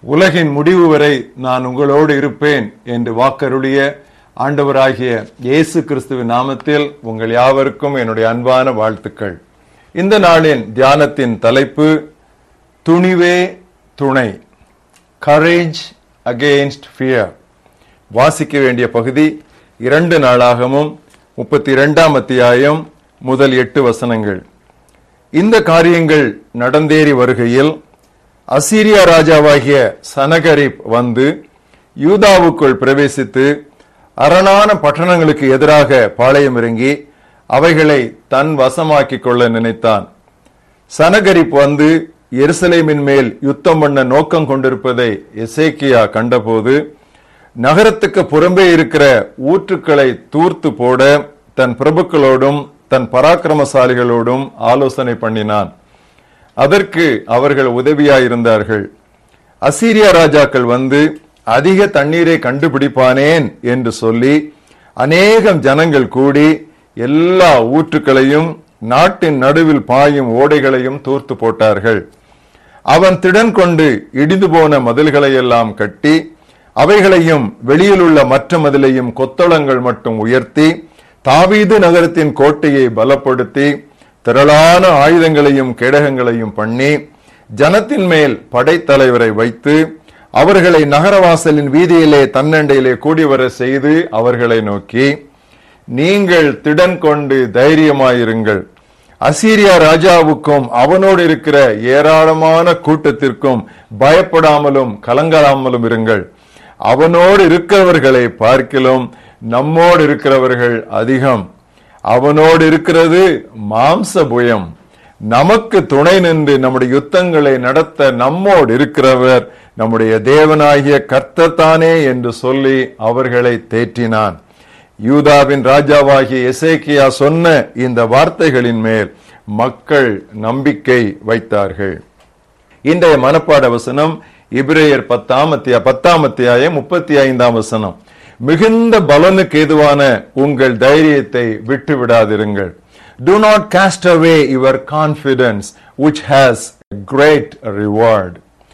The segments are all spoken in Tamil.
உலகின் முடிவு வரை நான் உங்களோடு இருப்பேன் என்று வாக்கருளிய ஆண்டவராகிய இயேசு கிறிஸ்துவின் நாமத்தில் உங்கள் யாவருக்கும் என்னுடைய அன்பான வாழ்த்துக்கள் இந்த நாளின் தியானத்தின் தலைப்பு துணிவே துணை கரேஜ் அகெயின்ஸ்ட் ஃபியர் வாசிக்க வேண்டிய பகுதி இரண்டு நாளாகவும் முப்பத்தி இரண்டாம் அத்தியாயம் முதல் எட்டு வசனங்கள் இந்த காரியங்கள் நடந்தேறி வருகையில் அசீரியா ராஜாவாகிய சனகரிப் வந்து யூதாவுக்குள் பிரவேசித்து அரணான பட்டணங்களுக்கு எதிராக பாளையம் இறங்கி அவைகளை தன் வசமாக்கிக் கொள்ள நினைத்தான் சனகரிப் வந்து எருசலேமின் மேல் யுத்தம் பண்ண நோக்கம் கொண்டிருப்பதை எசேக்கியா கண்டபோது நகரத்துக்கு புறம்பே இருக்கிற ஊற்றுக்களை தூர்த்து போட தன் பிரபுக்களோடும் தன் பராக்கிரமசாலிகளோடும் ஆலோசனை பண்ணினான் அதற்கு அவர்கள் உதவியாயிருந்தார்கள் அசீரியா ராஜாக்கள் வந்து அதிக தண்ணீரை கண்டுபிடிப்பானேன் என்று சொல்லி அநேகம் ஜனங்கள் கூடி எல்லா ஊற்றுக்களையும் நாட்டின் நடுவில் பாயும் ஓடைகளையும் தூர்த்து போட்டார்கள் அவன் திடன் கொண்டு இடிந்து போன மதில்களை எல்லாம் கட்டி அவைகளையும் வெளியில் உள்ள மற்ற மதிலையும் கொத்தளங்கள் மட்டும் உயர்த்தி தாவீது நகரத்தின் கோட்டையை பலப்படுத்தி திரளான ஆயுதங்களையும் கேடகங்களையும் பண்ணி ஜனத்தின் மேல் படைத்தலைவரை வைத்து அவர்களை நகரவாசலின் வீதியிலே தன்னண்டையிலே கூடி வர செய்து அவர்களை நோக்கி நீங்கள் திடன் கொண்டு தைரியமாயிருங்கள் அசீரியா ராஜாவுக்கும் அவனோடு இருக்கிற ஏராளமான கூட்டத்திற்கும் பயப்படாமலும் கலங்காமலும் இருங்கள் அவனோடு இருக்கிறவர்களை பார்க்கிலும் நம்மோடு இருக்கிறவர்கள் அதிகம் அவனோடு இருக்கிறது மாம்ச புயம் நமக்கு துணை நின்று நம்முடைய யுத்தங்களை நடத்த நம்மோடு இருக்கிறவர் நம்முடைய தேவனாகிய கர்த்தத்தானே என்று சொல்லி அவர்களை தேற்றினான் யூதாவின் ராஜாவாகிய எசேக்கியா சொன்ன இந்த வார்த்தைகளின் மேல் மக்கள் நம்பிக்கை வைத்தார்கள் இன்றைய மனப்பாட வசனம் இப்ரேயர் பத்தாம் அத்தியா பத்தாம் அத்தியாயம் முப்பத்தி ஐந்தாம் வசனம் மிகுந்த பலனுக்கு ஏதுவான உங்கள் தைரியத்தை விட்டு விடாதிருங்கள் do not cast away your confidence which has a great reward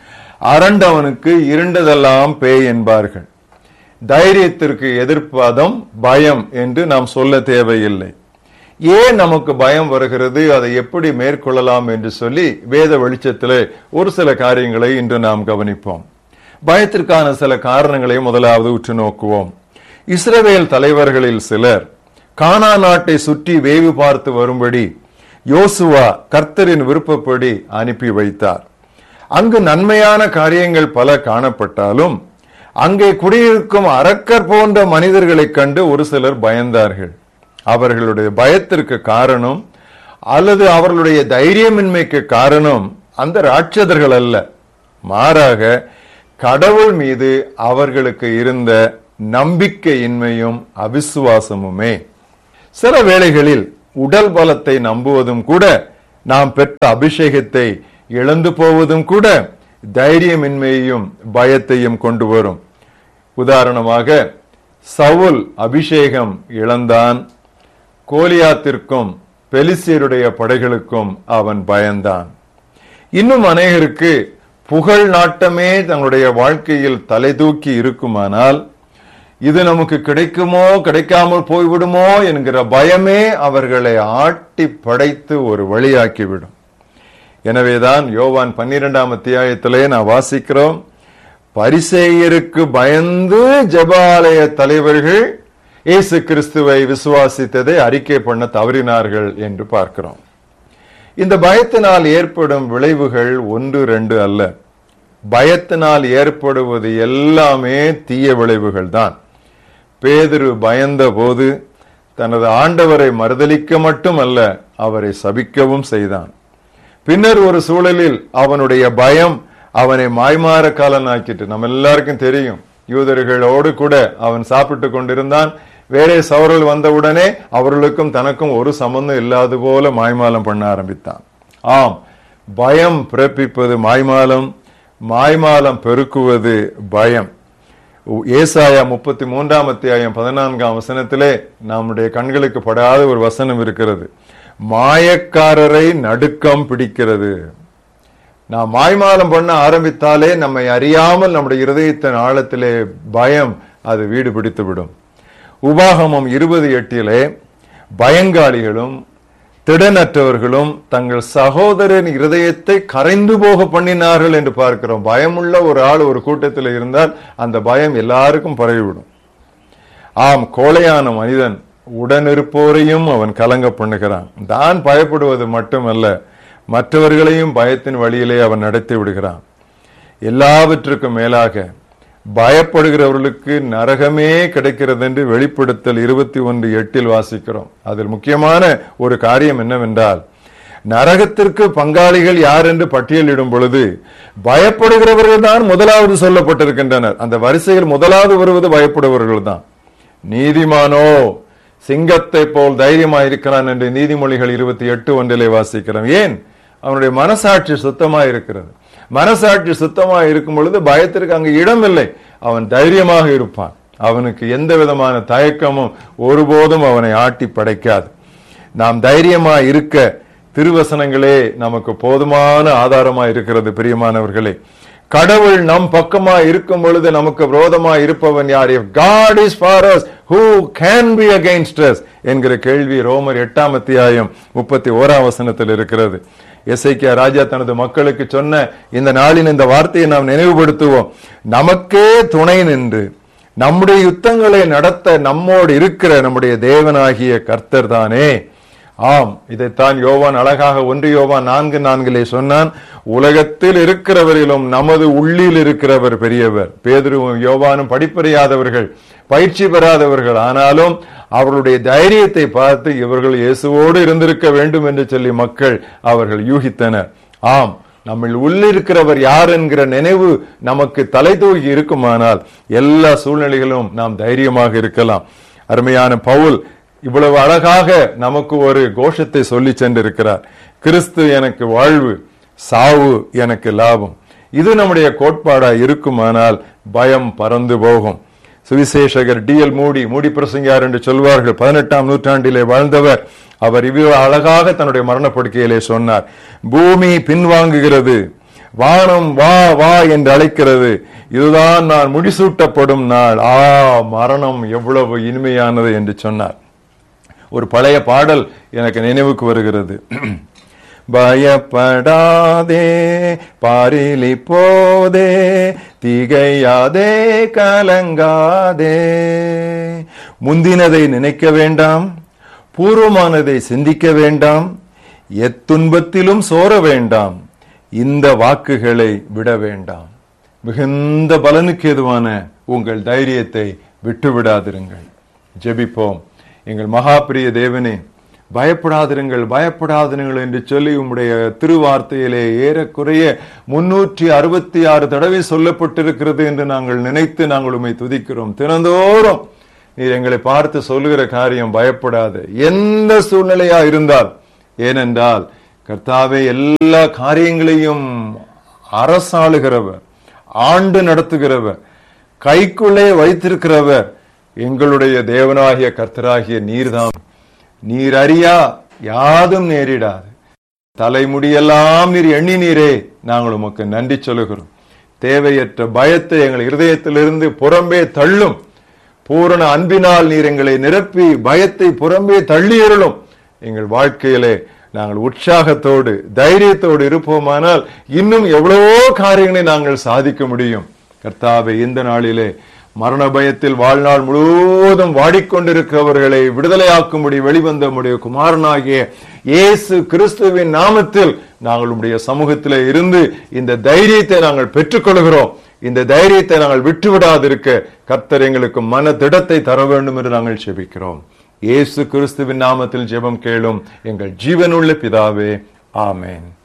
அரண்டவனுக்கு இருண்டதெல்லாம் பேய் என்பார்கள் தைரியத்திற்கு எதிர்ப்பாதம் பயம் என்று நாம் சொல்ல தேவையில்லை ஏன் நமக்கு பயம் வருகிறது அதை எப்படி மேற்கொள்ளலாம் என்று சொல்லி வேத வெளிச்சத்திலே ஒரு சில காரியங்களை இன்று நாம் கவனிப்போம் பயத்திற்கான சில காரணங்களை முதலாவது உற்று நோக்குவோம் இஸ்ரவேல் தலைவர்களில் சிலர் கானா நாட்டை சுற்றி வேவு பார்த்து வரும்படி யோசுவா கர்த்தரின் விருப்பப்படி அனுப்பி வைத்தார் அங்கு நன்மையான காரியங்கள் பல காணப்பட்டாலும் அங்கே குடியிருக்கும் அரக்கர் போன்ற மனிதர்களைக் கண்டு ஒரு சிலர் பயந்தார்கள் அவர்களுடைய பயத்திற்கு காரணம் அல்லது அவர்களுடைய தைரியமின்மைக்கு காரணம் அந்த ராட்சதர்கள் அல்ல மாறாக கடவுள் மீது அவர்களுக்கு இருந்த நம்பிக்கையின்மையும் அவிசுவாசமுமே சில வேளைகளில் உடல் பலத்தை நம்புவதும் கூட நாம் பெற்ற அபிஷேகத்தை இழந்து போவதும் கூட தைரியமின்மையையும் பயத்தையும் கொண்டு வரும் உதாரணமாக சவுல் அபிஷேகம் இழந்தான் கோலியாத்திற்கும் பெலிசியருடைய படைகளுக்கும் அவன் பயந்தான் இன்னும் அநேகருக்கு புகழ் நாட்டமே தங்களுடைய வாழ்க்கையில் தலை தூக்கி இருக்குமானால் இது நமக்கு கிடைக்குமோ கிடைக்காமல் போய்விடுமோ என்கிற பயமே அவர்களை ஆட்டி படைத்து ஒரு வழியாக்கிவிடும் எனவேதான் யோவான் பன்னிரெண்டாம் அத்தியாயத்திலே நான் வாசிக்கிறோம் பரிசேயருக்கு பயந்து ஜபாலய தலைவர்கள் இயேசு கிறிஸ்துவை விசுவாசித்ததை அறிக்கை பண்ண தவறினார்கள் என்று பார்க்கிறோம் இந்த பயத்தினால் ஏற்படும் விளைவுகள் ஒன்று ரெண்டு அல்ல பயத்தினால் ஏற்படுவது எல்லாமே தீய விளைவுகள் தான் பேதுரு பயந்த போது தனது ஆண்டவரை மறுதலிக்க மட்டுமல்ல அவரை சபிக்கவும் செய்தான் பின்னர் ஒரு சூழலில் அவனுடைய பயம் அவனை மாய்மாற காலனாக்கிட்டு நம்ம எல்லாருக்கும் தெரியும் யூதர்களோடு கூட அவன் சாப்பிட்டு கொண்டிருந்தான் வேறே சவரல் வந்தவுடனே அவர்களுக்கும் தனக்கும் ஒரு சம்பந்தம் இல்லாது போல மாய்மாலம் பண்ண ஆரம்பித்தான் ஆம் பயம் பிறப்பிப்பது மாய்மாலம் மாய்மாலம் பெருக்குவது பயம் ஏசாயா முப்பத்தி மூன்றாம் அத்தியாயம் பதினான்காம் வசனத்திலே நம்முடைய கண்களுக்கு படாத ஒரு வசனம் இருக்கிறது மாயக்காரரை நடுக்கம் பிடிக்கிறது நாம் மாய்மாலம் பண்ண ஆரம்பித்தாலே நம்மை அறியாமல் நம்முடைய இருதயத்தின் ஆழத்திலே பயம் அது வீடு பிடித்து விடும் உபாகமம் இருபது எட்டிலே பயங்காளிகளும் திடனற்றவர்களும் தங்கள் சகோதரன் இருதயத்தை கரைந்து போக பண்ணினார்கள் என்று பார்க்கிறோம் பயமுள்ள ஒரு ஆள் ஒரு கூட்டத்தில் இருந்தால் அந்த பயம் எல்லாருக்கும் பரவிவிடும் ஆம் கோழையான மனிதன் உடனிருப்போரையும் அவன் கலங்க பண்ணுகிறான் தான் பயப்படுவது மட்டுமல்ல மற்றவர்களையும் பயத்தின் வழியிலே அவன் நடத்தி விடுகிறான் எல்லாவற்றுக்கும் மேலாக பயப்படுகிறவர்களுக்கு நரகமே கிடைக்கிறது என்று வெளிப்படுத்தல் இருபத்தி ஒன்று எட்டில் வாசிக்கிறோம் அதில் முக்கியமான ஒரு காரியம் என்னவென்றால் நரகத்திற்கு பங்காளிகள் யார் என்று பட்டியலிடும் பொழுது பயப்படுகிறவர்கள் தான் முதலாவது சொல்லப்பட்டிருக்கின்றனர் அந்த வரிசையில் முதலாவது வருவது பயப்படுபவர்கள் தான் நீதிமானோ சிங்கத்தை போல் தைரியமாயிருக்கிறான் என்று நீதிமொழிகள் இருபத்தி எட்டு ஒன்றிலே வாசிக்கிறோம் ஏன் அவனுடைய மனசாட்சி சுத்தமா இருக்கிறது மனசாட்சி சுத்தமா இருக்கும் பொழுது பயத்திற்கு அங்கு இடமில்லை அவன் தைரியமாக இருப்பான் அவனுக்கு எந்த விதமான தயக்கமும் ஒருபோதும் அவனை ஆட்டி படைக்காது நாம் தைரியமா இருக்க திருவசனங்களே நமக்கு போதுமான ஆதாரமா இருக்கிறது பிரியமானவர்களே கடவுள் நம் பக்கமா இருக்கும் பொழுது நமக்கு விரோதமா இருப்பவன் யார் if God is for us who can be against us என்கிற கேள்வி ரோமர் எட்டாம் அத்தியாயம் முப்பத்தி ஓராம் வசனத்தில் இருக்கிறது எஸ்ஐக்கியா ராஜா தனது மக்களுக்கு சொன்ன இந்த நாளின் இந்த வார்த்தையை நாம் நினைவுபடுத்துவோம் நமக்கே துணை நின்று நம்முடைய யுத்தங்களை நடத்த நம்மோடு இருக்கிற நம்முடைய தேவனாகிய கர்த்தர் தானே ஆம் இதைத்தான் யோவான் அழகாக ஒன்று யோவான் நான்கு நான்கிலே சொன்னான் உலகத்தில் இருக்கிறவரிலும் நமது உள்ளில் இருக்கிறவர் பெரியவர் பேதுருவும் யோவானும் படிப்பறியாதவர்கள் பயிற்சி பெறாதவர்கள் ஆனாலும் அவர்களுடைய தைரியத்தை பார்த்து இவர்கள் இயேசுவோடு இருந்திருக்க வேண்டும் என்று சொல்லி மக்கள் அவர்கள் யூகித்தனர் ஆம் நம்மில் உள்ளிருக்கிறவர் யார் என்கிற நினைவு நமக்கு தலை தூக்கி இருக்குமானால் எல்லா சூழ்நிலைகளும் நாம் தைரியமாக இருக்கலாம் அருமையான பவுல் இவ்வளவு அழகாக நமக்கு ஒரு கோஷத்தை சொல்லி சென்றிருக்கிறார் கிறிஸ்து எனக்கு வாழ்வு சாவு எனக்கு லாபம் இது நம்முடைய கோட்பாடா இருக்குமானால் பயம் பறந்து போகும் சுவிசேஷகர் டி எல் மூடி மூடி பிரசங்கியார் என்று சொல்வார்கள் பதினெட்டாம் நூற்றாண்டிலே வாழ்ந்தவர் அவர் இவ்வளவு அழகாக தன்னுடைய மரணப்படுக்கையிலே சொன்னார் பூமி பின்வாங்குகிறது வானம் வா வா என்று அழைக்கிறது இதுதான் நான் முடிசூட்டப்படும் நாள் ஆ மரணம் எவ்வளவு இனிமையானது என்று சொன்னார் ஒரு பழைய பாடல் எனக்கு நினைவுக்கு வருகிறது பயப்படாதே பாரிலி போதே திகையாதே கலங்காதே முந்தினதை நினைக்க வேண்டாம் பூர்வமானதை சிந்திக்க வேண்டாம் எத்துன்பத்திலும் சோர வேண்டாம் இந்த வாக்குகளை விட வேண்டாம் மிகுந்த பலனுக்கு எதுவான உங்கள் தைரியத்தை விட்டுவிடாதிருங்கள் ஜெபிப்போம் எங்கள் மகாபிரிய தேவனே பயப்படாதிருங்கள் பயப்படாதிருங்கள் என்று சொல்லி உம்முடைய திருவார்த்தையிலே ஏறக்குறைய முன்னூற்றி அறுபத்தி ஆறு தடவை சொல்லப்பட்டிருக்கிறது என்று நாங்கள் நினைத்து நாங்கள் உண்மை துதிக்கிறோம் தினந்தோறும் நீர் எங்களை பார்த்து சொல்லுகிற காரியம் பயப்படாது எந்த சூழ்நிலையா இருந்தால் ஏனென்றால் கர்த்தாவே எல்லா காரியங்களையும் அரசாளுகிறவர் ஆண்டு நடத்துகிறவர் கைக்குள்ளே வைத்திருக்கிறவர் எங்களுடைய தேவனாகிய கர்த்தராகிய நீர்தாம் நீர் அறியா யாதும் நேரிடாது தலைமுடியெல்லாம் நீர் எண்ணி நீரே நாங்கள் உமக்கு நன்றி சொல்லுகிறோம் தேவையற்ற பயத்தை எங்கள் இருதயத்திலிருந்து புறம்பே தள்ளும் பூரண அன்பினால் நீர் எங்களை நிரப்பி பயத்தை புறம்பே தள்ளியருளும் எங்கள் வாழ்க்கையிலே நாங்கள் உற்சாகத்தோடு தைரியத்தோடு இருப்போமானால் இன்னும் எவ்வளவோ காரியங்களை நாங்கள் சாதிக்க முடியும் கர்த்தாவை இந்த நாளிலே மரண பயத்தில் வாழ்நாள் முழுவதும் வாடிக்கொண்டிருக்கிறவர்களை விடுதலையாக்கும்படி வெளிவந்த உடைய குமாரனாகிய இயேசு கிறிஸ்துவின் நாமத்தில் நாங்கள் உடைய சமூகத்திலே இருந்து இந்த தைரியத்தை நாங்கள் பெற்றுக்கொள்கிறோம் இந்த தைரியத்தை நாங்கள் விட்டுவிடாதிருக்க கர்த்தர் எங்களுக்கு மன திடத்தை தர வேண்டும் என்று நாங்கள் செபிக்கிறோம் இயேசு கிறிஸ்துவின் நாமத்தில் ஜெபம் கேளும் எங்கள் ஜீவனுள்ள பிதாவே ஆமேன்